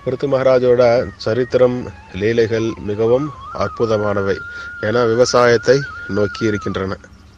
பிருத்து மகாராஜோட சரித்திரம் லீலைகள் மிகவும் அற்புதமானவை ஏன்னா விவசாயத்தை நோக்கி இருக்கின்றன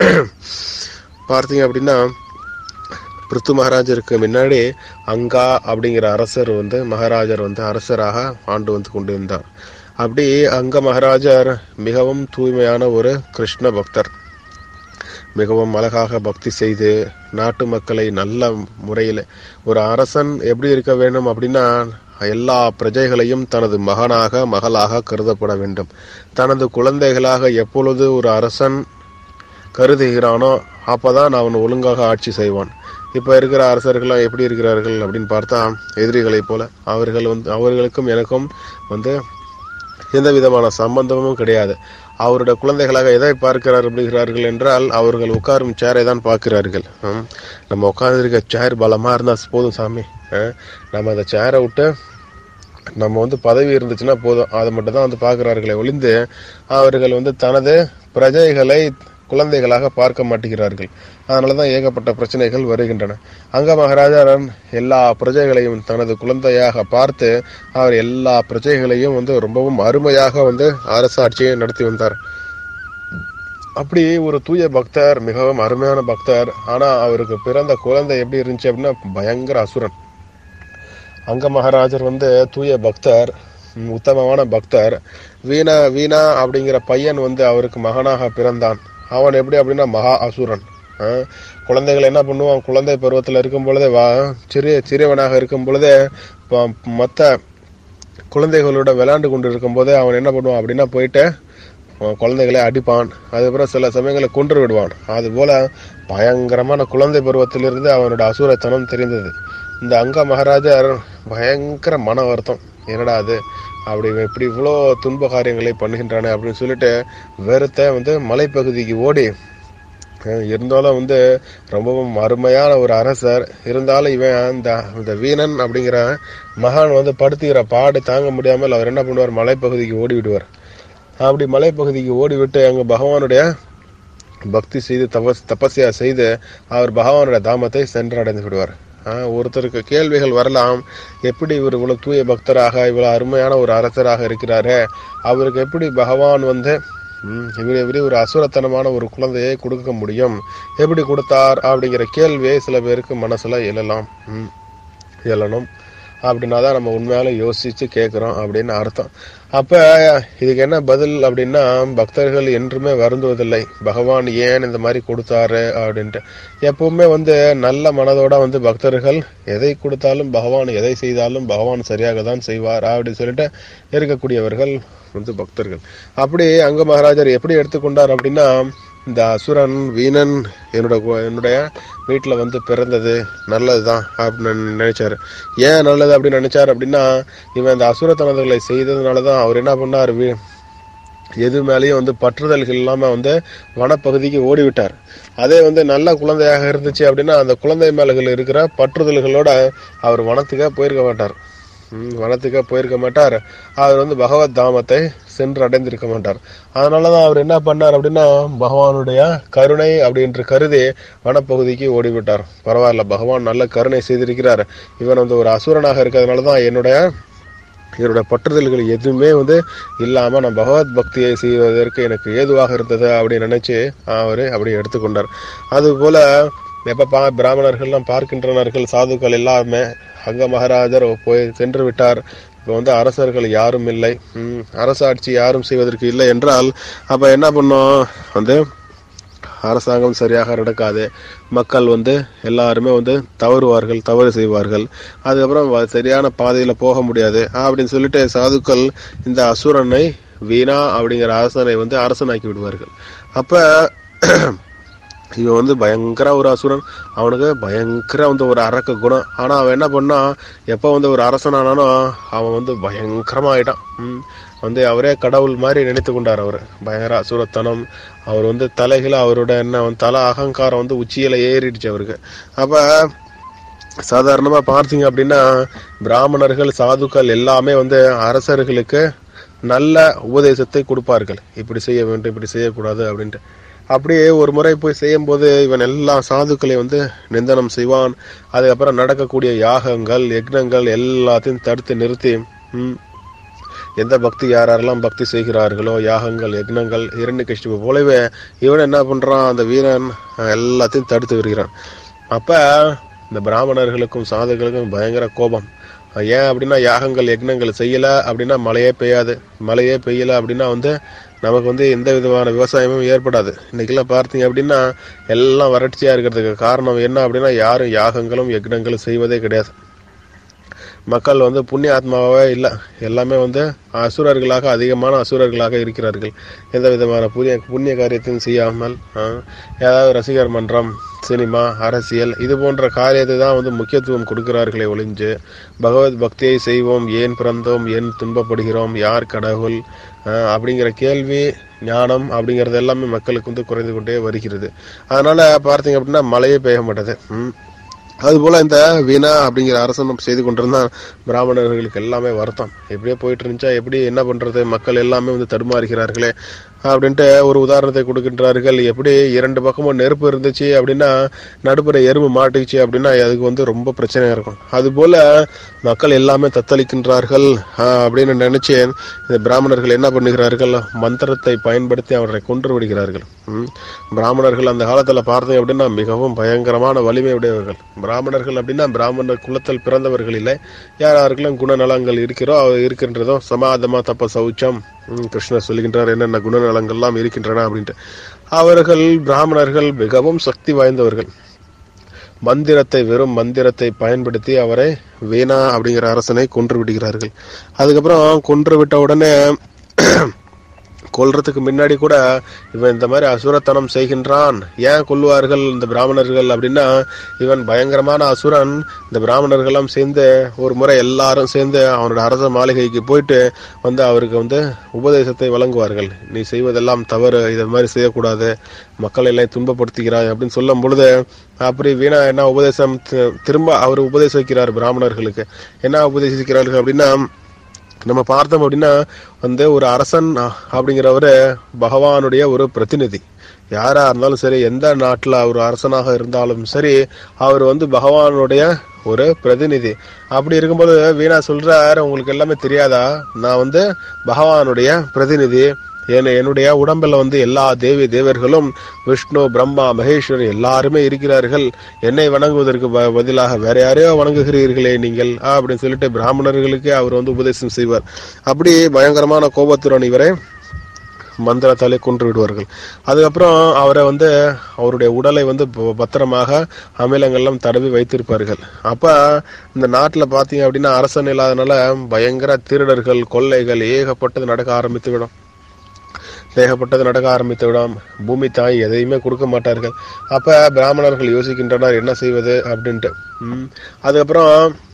பார்த்தீங்க அப்படின்னா பிருத்து மகாராஜருக்கு முன்னாடி அங்கா அப்படிங்கிற அரசர் வந்து மகாராஜர் வந்து அரசராக ஆண்டு வந்து கொண்டிருந்தார் அப்படி அங்க மகாராஜர் மிகவும் தூய்மையான ஒரு கிருஷ்ண பக்தர் மிகவும் அழகாக பக்தி செய்து நாட்டு மக்களை நல்ல முறையில் ஒரு அரசன் எப்படி இருக்க வேண்டும் அப்படின்னா எல்லா பிரஜைகளையும் தனது மகனாக மகளாக கருதப்பட வேண்டும் தனது குழந்தைகளாக எப்பொழுது ஒரு அரசன் கருதுகிறானோ அப்பதான் அவன் ஒழுங்காக ஆட்சி செய்வான் இப்ப இருக்கிற அரசர்கள்லாம் எப்படி இருக்கிறார்கள் அப்படின்னு பார்த்தா எதிரிகளைப் போல அவர்கள் வந்து அவர்களுக்கும் எனக்கும் வந்து எந்த விதமான சம்பந்தமும் கிடையாது அவருடைய குழந்தைகளாக எதை பார்க்கிறார் அப்படிங்கிறார்கள் என்றால் அவர்கள் உட்காரும் சேரை தான் பார்க்கிறார்கள் ஹம். நம்ம உட்கார்ந்திருக்க சேர் பலமா இருந்தா போதும் சாமி அஹ். நம்ம அந்த சேரை விட்டு நம்ம வந்து பதவி இருந்துச்சுன்னா போதும் அதை மட்டும் தான் வந்து பார்க்கிறார்களே ஒளிந்து அவர்கள் வந்து தனது பிரஜைகளை குழந்தைகளாக பார்க்க மாட்டேங்கிறார்கள் அதனால தான் ஏகப்பட்ட பிரச்சனைகள் வருகின்றன அங்க மகாராஜாரன் எல்லா பிரஜைகளையும் தனது குழந்தையாக பார்த்து அவர் எல்லா பிரஜைகளையும் வந்து ரொம்பவும் அருமையாக வந்து அரசாட்சியை நடத்தி வந்தார் அப்படி ஒரு தூய பக்தர் மிகவும் அருமையான பக்தர் ஆனா அவருக்கு பிறந்த குழந்தை எப்படி இருந்துச்சு அப்படின்னா பயங்கர அசுரன் அங்க மகாராஜர் வந்து தூய பக்தர் ம், உத்தமமான பக்தர் வீணா வீணா அப்படிங்கிற பையன் வந்து அவருக்கு மகனாக பிறந்தான் அவன் எப்படி அப்படின்னா மகா அசுரன் ஆ, குழந்தைகள் என்ன பண்ணுவான் குழந்தை பருவத்தில் இருக்கும் பொழுதே வா சிறிய சிறியவனாக இருக்கும் பொழுதே ப- மத்த குழந்தைகளோட விளையாண்டு கொண்டு இருக்கும் போதே அவன் என்ன பண்ணுவான் அப்படின்னா போயிட்டு அவன் குழந்தைகளை அடிப்பான் அதுக்கப்புறம் சில சமயங்களை கொன்று விடுவான் அதுபோல பயங்கரமான குழந்தை பருவத்திலிருந்து அவனோட அசூரத்தனம் தெரிந்தது இந்த அங்க மகாராஜர் பயங்கர மன வருத்தம் என்னடா அது அப்படி இவன் இப்படி இவ்வளோ துன்ப காரியங்களை பண்ணுகின்றானே அப்படின்னு சொல்லிட்டு வெறுத்த வந்து மலைப்பகுதிக்கு ஓடி அஹ் இருந்தாலும் வந்து ரொம்பவும் அருமையான ஒரு அரசர் இருந்தாலும் இவன் இந்த இந்த வீணன் அப்படிங்கிற மகான் வந்து படுத்துகிற பாடு தாங்க முடியாமல் அவர் என்ன பண்ணுவார் மலைப்பகுதிக்கு ஓடி விடுவார் அப்படி மலைப்பகுதிக்கு ஓடி விட்டு அங்க பகவானுடைய பக்தி செய்து தபஸ் தபஸ்யா செய்து அவர் பகவானுடைய தாமத்தை சென்றடைந்து விடுவார் ஆஹ் ஒருத்தருக்கு கேள்விகள் வரலாம் எப்படி இவர் இவ்வளவு தூய பக்தராக இவ்வளவு அருமையான ஒரு அரசராக இருக்கிறாரு அவருக்கு எப்படி பகவான் வந்து ம், இவர் எப்படி ஒரு அசுரத்தனமான ஒரு குழந்தையை கொடுக்க முடியும் எப்படி கொடுத்தார் அப்படிங்கிற கேள்வியை சில பேருக்கு மனசுல எழலாம் ம், எழணும் அப்படின்னா தான் நம்ம உண்மையால யோசிச்சு கேட்குறோம் அப்படின்னு அர்த்தம் அப்ப இதுக்கு என்ன பதில் அப்படின்னா பக்தர்கள் என்றுமே வருந்துவதில்லை பகவான் ஏன் இந்த மாதிரி கொடுத்தாரு அப்படின்ட்டு எப்பவுமே வந்து நல்ல மனதோட வந்து பக்தர்கள் எதை கொடுத்தாலும் பகவான் எதை செய்தாலும் பகவான் சரியாக தான் செய்வார் அப்படின்னு சொல்லிட்டு இருக்கக்கூடியவர்கள் வந்து பக்தர்கள் அப்படி அங்க மகாராஜர் எப்படி எடுத்துக்கொண்டார் அப்படின்னா இந்த அசுரன் வீணன் என்னோட கு- என்னுடைய வீட்டில் வந்து பிறந்தது நல்லதுதான் அப்படின்னு நினைச்சாரு ஏன் நல்லது அப்படின்னு நினைச்சாரு அப்படின்னா இவன் இந்த அசுரத்தனங்களை செய்ததுனால தான் அவர் என்ன பண்ணார் வீ- எது மேலேயும் வந்து பற்றுதல்கள் இல்லாம வந்து வனப்பகுதிக்கு ஓடி விட்டார் அதே வந்து நல்ல குழந்தையாக இருந்துச்சு அப்படின்னா அந்த குழந்தை மேலகள் இருக்கிற பற்றுதல்களோட அவர் வனத்துக்கே போயிருக்க மாட்டார் ம், வனத்துக்கே போயிருக்க மாட்டார் அவர் வந்து பகவத் தாமத்தை சென்று அடைந்திருக்க மாட்டார் அதனாலதான் அவர் என்ன பண்ணார் அப்படின்னா பகவானுடைய கருணை அப்படின்று கருதி வனப்பகுதிக்கு ஓடிவிட்டார் பரவாயில்ல பகவான் நல்ல கருணை செய்திருக்கிறார் இவன் வந்து ஒரு அசுரனாக இருக்கிறதுனால தான் என்னுடைய இவருடைய பற்றுதல்கள் எதுவுமே வந்து இல்லாம நான் பகவத் பக்தியை செய்வதற்கு எனக்கு ஏதுவாக இருந்தது அப்படின்னு நினைச்சு அவரு அப்படி எடுத்துக்கொண்டார் அதுபோல எப்ப பா பிராமணர்கள்லாம் பார்க்கின்றனர்கள் சாதுக்கள் எல்லாருமே அங்க மகாராஜர் போய் சென்று விட்டார் இப்போ வந்து அரசர்கள் யாரும் இல்லை ம், அரசாட்சி யாரும் செய்வதற்கு இல்லை என்றால் அப்ப என்ன பண்ணோம் வந்து அரசாங்கம் சரியாக நடக்காது மக்கள் வந்து எல்லாருமே வந்து தவறுவார்கள் தவறு செய்வார்கள் அதுக்கப்புறம் வ- சரியான பாதையில போக முடியாது அப்படின்னு சொல்லிட்டு சாதுக்கள் இந்த அசுரனை வீணா அப்படிங்கிற அரசனை வந்து அரசனாக்கி விடுவார்கள் அப்ப இவன் வந்து பயங்கர ஒரு அசுரன் அவனுக்கு பயங்கர வந்து ஒரு அரக்க குணம் ஆனா அவன் என்ன பண்ணான் எப்ப வந்து ஒரு அரசனானானோ அவன் வந்து பயங்கரமா ஆயிட்டான் ம். வந்து அவரே கடவுள் மாதிரி நினைத்து கொண்டார் அவர் பயங்கர அசுரத்தனம் அவர் வந்து தலைகளை அவரோட என்ன வந்து தலை அகங்காரம் வந்து உச்சியில ஏறிடுச்சு அவருக்கு அப்ப சாதாரணமா பார்த்தீங்க அப்படின்னா பிராமணர்கள் சாதுக்கள் எல்லாமே வந்து அரசர்களுக்கு நல்ல உபதேசத்தை கொடுப்பார்கள் இப்படி செய்ய வேண்டும் இப்படி செய்யக்கூடாது அப்படின்ட்டு அப்படியே ஒரு முறை போய் செய்யும்போது இவன் எல்லா சாதுக்களையும் வந்து நிந்தனம் செய்வான் அதுக்கப்புறம் நடக்கக்கூடிய யாகங்கள் யக்னங்கள் எல்லாத்தையும் தடுத்து நிறுத்தி ம், எந்த பக்தி யார் யாரெல்லாம் பக்தி செய்கிறார்களோ யாகங்கள் யக்னங்கள் இரண்டு கஷ்டிப்பு போலவே இவன் என்ன பண்றான் அந்த வீரன் அஹ், எல்லாத்தையும் தடுத்து வருகிறான் அப்ப இந்த பிராமணர்களுக்கும் சாதுகளுக்கும் பயங்கர கோபம் அஹ், ஏன் அப்படின்னா யாகங்கள் யக்னங்கள் செய்யல அப்படின்னா மழையே பெய்யாது மழையே பெய்யல அப்படின்னா வந்து நமக்கு வந்து எந்த விதமான விவசாயமும் ஏற்படாது இன்னைக்கெல்லாம் பார்த்தீங்க அப்படின்னா எல்லாம் வறட்சியா இருக்கிறதுக்கு காரணம் என்ன அப்படின்னா யாரும் யாகங்களும் யக்னங்களும் செய்வதே கிடையாது மக்கள் வந்து புண்ணிய ஆத்மாவே இல்லை எல்லாமே வந்து அசுரர்களாக அதிகமான அசுரர்களாக இருக்கிறார்கள் எந்த விதமான புண்ணிய புண்ணிய காரியத்தையும் செய்யாமல் ஆ, ஏதாவது ரசிகர் மன்றம் சினிமா அரசியல் இது போன்ற காரியத்தை தான் வந்து முக்கியத்துவம் கொடுக்கிறார்களே ஒழிஞ்சு பகவத் பக்தியை செய்வோம் ஏன் பிறந்தோம் ஏன் துன்பப்படுகிறோம் யார் கடவுள் ஆ, அப்படிங்கிற கேள்வி ஞானம் அப்படிங்கிறது எல்லாமே மக்களுக்கு வந்து குறைந்து கொண்டே வருகிறது அதனால பார்த்தீங்க அப்படின்னா மழையே பெய்ய மாட்டேது ம். அதுபோல இந்த வீணா அப்படிங்கிற அரசனும் செய்து கொண்டிருந்தான் பிராமணர்களுக்கு எல்லாமே வருத்தம் எப்படியே போயிட்டு இருந்துச்சா எப்படி என்ன பண்றது மக்கள் எல்லாமே வந்து தடுமாறுகிறார்களே அப்படின்ட்டு ஒரு உதாரணத்தை கொடுக்கின்றார்கள் எப்படி இரண்டு பக்கமும் நெருப்பு இருந்துச்சு அப்படின்னா நடுப்புற எறும்பு மாட்டுச்சு அப்படின்னா அதுக்கு வந்து ரொம்ப பிரச்சனையா இருக்கும் அதுபோல மக்கள் எல்லாமே தத்தளிக்கின்றார்கள் ஆஹ், அப்படின்னு நினைச்சு இந்த பிராமணர்கள் என்ன பண்ணுகிறார்கள் மந்திரத்தை பயன்படுத்தி அவரை கொன்று விடுகிறார்கள் ம். பிராமணர்கள் அந்த காலத்துல பார்த்தீங்க அப்படின்னா மிகவும் பயங்கரமான வலிமை உடையவர்கள் பிராமணர்கள் அப்படின்னா பிராமணர் குலத்தில் பிறந்தவர்கள் இல்லை யார் யாருக்கெல்லாம் குணநலங்கள் இருக்கிறோ அவ- இருக்கின்றதோ சமாதமா தப்ப சௌச்சம் ம், கிருஷ்ணர் சொல்லுகின்றார் என்னென்ன குணநலங்கள்லாம் இருக்கின்றன அப்படின்ட்டு அவர்கள் பிராமணர்கள் மிகவும் சக்தி வாய்ந்தவர்கள் மந்திரத்தை வெறும் மந்திரத்தை பயன்படுத்தி அவரை வீணா அப்படிங்கிற அரசனை கொன்று விடுகிறார்கள் அதுக்கப்புறம் கொன்று விட்ட உடனே கொல்றதுக்கு முன்னாடி கூட இவன் இந்த மாதிரி அசுரத்தனம் செய்கின்றான் ஏன் கொல்லுவார்கள் இந்த பிராமணர்கள் அப்படின்னா இவன் பயங்கரமான அசுரன் இந்த பிராமணர்கள் எல்லாம் சேர்ந்து ஒரு முறை எல்லாரும் சேர்ந்து அவனோட அரச மாளிகைக்கு போயிட்டு வந்து அவருக்கு வந்து உபதேசத்தை வழங்குவார்கள் நீ செய்வதெல்லாம் தவறு இதை மாதிரி செய்யக்கூடாது மக்களை எல்லாம் துன்பப்படுத்துகிறாய் அப்படின்னு சொல்லும் பொழுது அப்படி வீணா என்ன உபதேசம் தி- திரும்ப அவர் உபதேசிக்கிறார் பிராமணர்களுக்கு என்ன உபதேசிக்கிறார்கள் அப்படின்னா நம்ம பார்த்தோம் அப்படின்னா வந்து ஒரு அரசன் அ- அப்படிங்கிறவரு பகவானுடைய ஒரு பிரதிநிதி யாரா இருந்தாலும் சரி எந்த நாட்டுல அவர் அரசனாக இருந்தாலும் சரி அவர் வந்து பகவானுடைய ஒரு பிரதிநிதி அப்படி இருக்கும்போது வீணா சொல்றார் உங்களுக்கு எல்லாமே தெரியாதா நான் வந்து பகவானுடைய பிரதிநிதி என் என்னுடைய உடம்புல வந்து எல்லா தேவி தேவர்களும் விஷ்ணு பிரம்மா மகேஸ்வர் எல்லாருமே இருக்கிறார்கள் என்னை வணங்குவதற்கு ப- பதிலாக வேற யாரையோ வணங்குகிறீர்களே நீங்கள் ஆ, அப்படின்னு சொல்லிட்டு பிராமணர்களுக்கே அவர் வந்து உபதேசம் செய்வார் அப்படி பயங்கரமான கோபத்துடன் இவரை மந்திரத்தாலே கொன்று விடுவார்கள் அதுக்கப்புறம் அவரை வந்து அவருடைய உடலை வந்து ப- பத்திரமாக அமிலங்கள்லாம் தடவி வைத்திருப்பார்கள் அப்ப இந்த நாட்டுல பாத்தீங்க அப்படின்னா அரசன் இல்லாதனால பயங்கர திருடர்கள் கொள்ளைகள் ஏகப்பட்டது நடக்க ஆரம்பித்து விடும் ஏகப்பட்டது நடக்க ஆரம்பித்து விடும் பூமி தாய் எதையுமே கொடுக்க மாட்டார்கள் அப்ப பிராமணர்கள் யோசிக்கின்றனர் என்ன செய்வது அப்படின்ட்டு ம். அதுக்கப்புறம்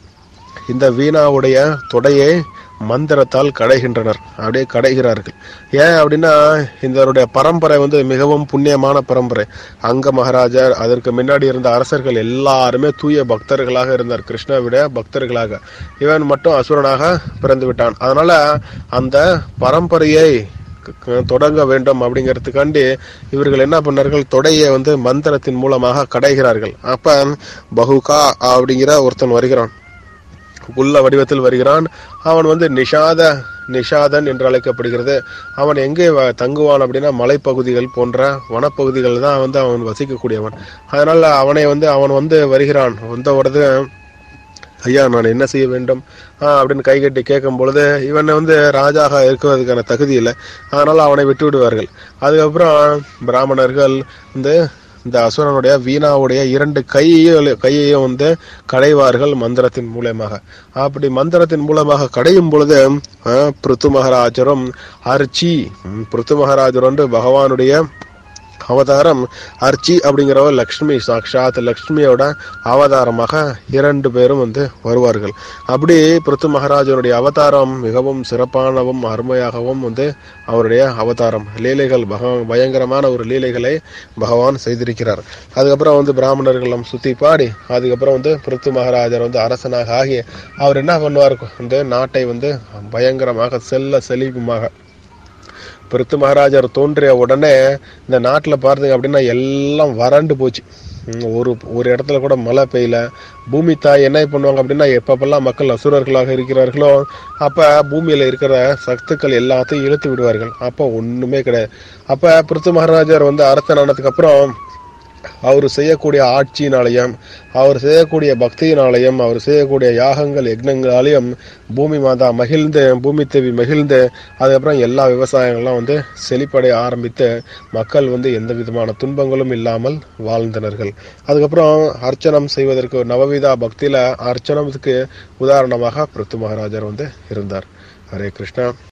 இந்த வீணாவுடைய தொடையை மந்திரத்தால் கடைகின்றனர் அப்படியே கடைகிறார்கள் ஏன் அப்படின்னா இதனுடைய பரம்பரை வந்து மிகவும் புண்ணியமான பரம்பரை அங்க மகாராஜர் அதற்கு முன்னாடி இருந்த அரசர்கள் எல்லாருமே தூய பக்தர்களாக இருந்தார் கிருஷ்ணாவிட பக்தர்களாக இவன் மட்டும் அசுரனாக பிறந்து விட்டான் அதனால அந்த பரம்பரையை க- க- தொடங்க வேண்டும் அப்படிங்கிறதுக்காண்டி இவர்கள் என்ன பண்ணார்கள் தொடையை வந்து மந்திரத்தின் மூலமாக கடைகிறார்கள் அப்ப பகுகா அப்படிங்கிற ஒருத்தன் வருகிறான் உள்ள வடிவத்தில் வருகிறான் அவன் வந்து நிஷாத நிஷாதன் என்று அழைக்கப்படுகிறது அவன் எங்கே வ- தங்குவான் அப்படின்னா மலைப்பகுதிகள் போன்ற வனப்பகுதிகள் தான் வந்து அவன் வசிக்கக்கூடியவன் அதனால அவனை வந்து அவன் வந்து வருகிறான் வந்த உடனே ஐயா நான் என்ன செய்ய வேண்டும் ஆ, அப்படின்னு கை கட்டி கேட்கும் பொழுது இவன் வந்து ராஜாக இருக்கிறதுக்கான தகுதி இல்லை அதனால அவனை விட்டு விடுவார்கள் அதுக்கப்புறம் பிராமணர்கள் வந்து இந்த அசுரனுடைய வீணாவுடைய இரண்டு கையை கையையும் வந்து கடைவார்கள் மந்திரத்தின் மூலமாக அப்படி மந்திரத்தின் மூலமாக கடையும் பொழுது ஆ, பிருத்து மகாராஜரும் அர்ச்சி ம், பிருத்து மகாராஜர் வந்து பகவானுடைய அவதாரம் அர்ச்சி அப்படிங்கிறவர் லக்ஷ்மி சாக்ஷாத் லக்ஷ்மியோட அவதாரமாக இரண்டு பேரும் வந்து வருவார்கள் அப்படி பிருத்து மகாராஜனுடைய அவதாரம் மிகவும் சிறப்பானவும் அருமையாகவும் வந்து அவருடைய அவதாரம் லீலைகள் பக பயங்கரமான ஒரு லீலைகளை பகவான் செய்திருக்கிறார் அதுக்கப்புறம் வந்து பிராமணர்கள் எல்லாம் சுத்தி பாடி அதுக்கப்புறம் வந்து பிருத்து மகாராஜர் வந்து அரசனாக ஆகி அவர் என்ன பண்ணுவார் இந்த நாட்டை வந்து பயங்கரமாக செல்ல செழிப்புமாக பிருத்து மகாராஜர் தோன்றிய உடனே இந்த நாட்டில் பார்த்தீங்க அப்படின்னா எல்லாம் வறண்டு போச்சு ம், ஒரு ஒரு இடத்துல கூட மழை பெய்யல பூமி தாய் என்ன பண்ணுவாங்க அப்படின்னா எப்பப்பெல்லாம் மக்கள் அசுரர்களாக இருக்கிறார்களோ அப்ப பூமியில இருக்கிற சத்துக்கள் எல்லாத்தையும் இழுத்து விடுவார்கள் அப்போ ஒண்ணுமே கிடையாது அப்ப பிருத்து மகாராஜர் வந்து அரசன் ஆனதுக்கு அப்புறம் அவர் செய்யக்கூடிய ஆட்சியினாலையும் அவர் செய்யக்கூடிய பக்தியினாலையும் அவர் செய்யக்கூடிய யாகங்கள் யக்னங்களாலையும் பூமி மாதா மகிழ்ந்து பூமி தேவி மகிழ்ந்து அதுக்கப்புறம் எல்லா விவசாயங்கள்லாம் வந்து செழிப்படைய ஆரம்பித்து மக்கள் வந்து எந்த விதமான துன்பங்களும் இல்லாமல் வாழ்ந்தனர்கள் அதுக்கப்புறம் அர்ச்சனம் செய்வதற்கு நவவிதா பக்தியில அர்ச்சனத்துக்கு உதாரணமாக பிருத்து மகாராஜர் வந்து இருந்தார் ஹரே கிருஷ்ணா